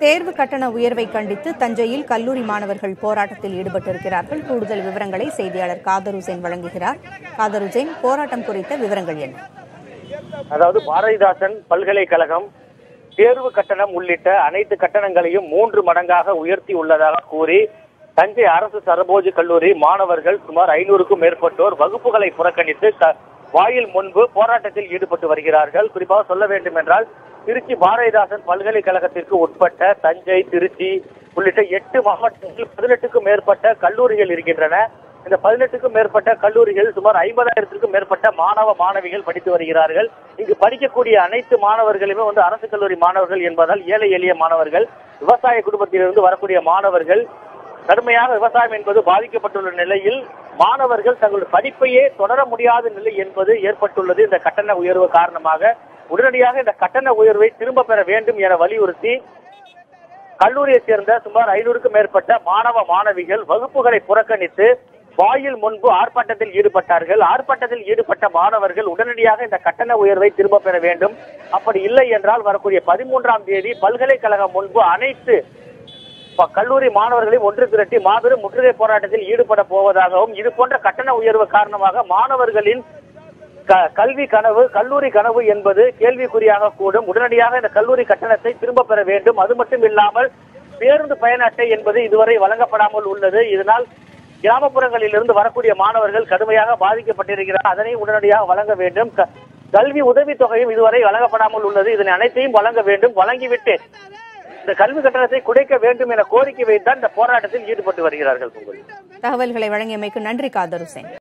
தேர்வு கட்டண உயர்வை கண்டித்து தஞ்சையில் கல்லூரி மாணவர்கள் போராட்டத்தில் ஈடுபட்டிருக்கிறார்கள் கூடுதல் விவரங்களை செய்தியாளர் காதர் உசேன் வழங்குகிறார் காதர் உசேன் போராட்டம் குறித்த விவரங்கள் என்ன அதாவது பாரதிதாசன் பல்கலைக்கழகம் தேர்வு கட்டணம் உள்ளிட்ட அனைத்து கட்டணங்களையும் மூன்று மடங்காக உயர்த்தி உள்ளதாக கூறி தஞ்சை அரசு சரபோஜி கல்லூரி மாணவர்கள் சுமார் ஐநூறுக்கும் மேற்பட்டோர் வகுப்புகளை புறக்கணித்து க- வாயில் முன்பு போராட்டத்தில் ஈடுபட்டு வருகிறார்கள் குறிப்பாக சொல்ல வேண்டும் என்றால் திருச்சி பாரதிதாசன் பல்கலைக்கழகத்திற்கு உட்பட்ட தஞ்சை திருச்சி உள்ளிட்ட எட்டு மாவட்டங்களில் பதினெட்டுக்கும் மேற்பட்ட கல்லூரிகள் இருக்கின்றன இந்த பதினெட்டுக்கும் மேற்பட்ட கல்லூரிகள் சுமார் ஐம்பதாயிரத்திற்கும் மேற்பட்ட மாணவ மாணவிகள் படித்து வருகிறார்கள் இங்கு படிக்கக்கூடிய அனைத்து மாணவர்களுமே வந்து அரசு கல்லூரி மாணவர்கள் என்பதால் ஏழை எளிய மாணவர்கள் விவசாய குடும்பத்திலிருந்து வரக்கூடிய மாணவர்கள் கடுமையாக விவசாயம் என்பது பாதிக்கப்பட்டுள்ள நிலையில் மாணவர்கள் தங்களுடைய படிப்பையே தொடர முடியாத நிலை என்பது ஏற்பட்டுள்ளது இந்த கட்டண உயர்வு காரணமாக உடனடியாக இந்த கட்டண உயர்வை திரும்ப பெற வேண்டும் என வலியுறுத்தி கல்லூரியைச் சேர்ந்த சுமார் ஐநூறுக்கும் மேற்பட்ட மாணவ மாணவிகள் வகுப்புகளை புறக்கணித்து வாயில் முன்பு ஆர்ப்பாட்டத்தில் ஈடுபட்டார்கள் ஆர்ப்பாட்டத்தில் ஈடுபட்ட மாணவர்கள் உடனடியாக இந்த கட்டண உயர்வை திரும்ப பெற வேண்டும் அப்படி இல்லை என்றால் வரக்கூடிய பதிமூன்றாம் தேதி பல்கலைக்கழகம் முன்பு அனைத்து ப- கல்லூரி மாணவர்களை ஒன்று திரட்டி மாபெரும் முற்றுகை போராட்டத்தில் ஈடுபட போவதாகவும் இது போன்ற கட்டண உயர்வு காரணமாக மாணவர்களின் க- கல்வி கனவு கல்லூரி கனவு என்பது கேள்விக்குறியாக கூடும் உடனடியாக இந்த கல்லூரி கட்டணத்தை திரும்ப பெற வேண்டும் அது மட்டும் இல்லாமல் பேருந்து பயண அட்டை என்பது இதுவரை வழங்கப்படாமல் உள்ளது இதனால் கிராமப்புறங்களில் இருந்து வரக்கூடிய மாணவர்கள் கடுமையாக பாதிக்கப்பட்டிருக்கிறார் அதனை உடனடியாக வழங்க வேண்டும் க- கல்வி உதவித் தொகையும் இதுவரை வழங்கப்படாமல் உள்ளது இதனை அனைத்தையும் வழங்க வேண்டும் வழங்கிவிட்டு இந்த கல்வி கட்டணத்தை குறைக்க வேண்டும் என கோரிக்கை வைத்தான் இந்த போராட்டத்தில் ஈடுபட்டு வருகிறார்கள் பொங்கல் தகவல்களை வழங்கியமைக்கு நன்றி காதர் உசேன்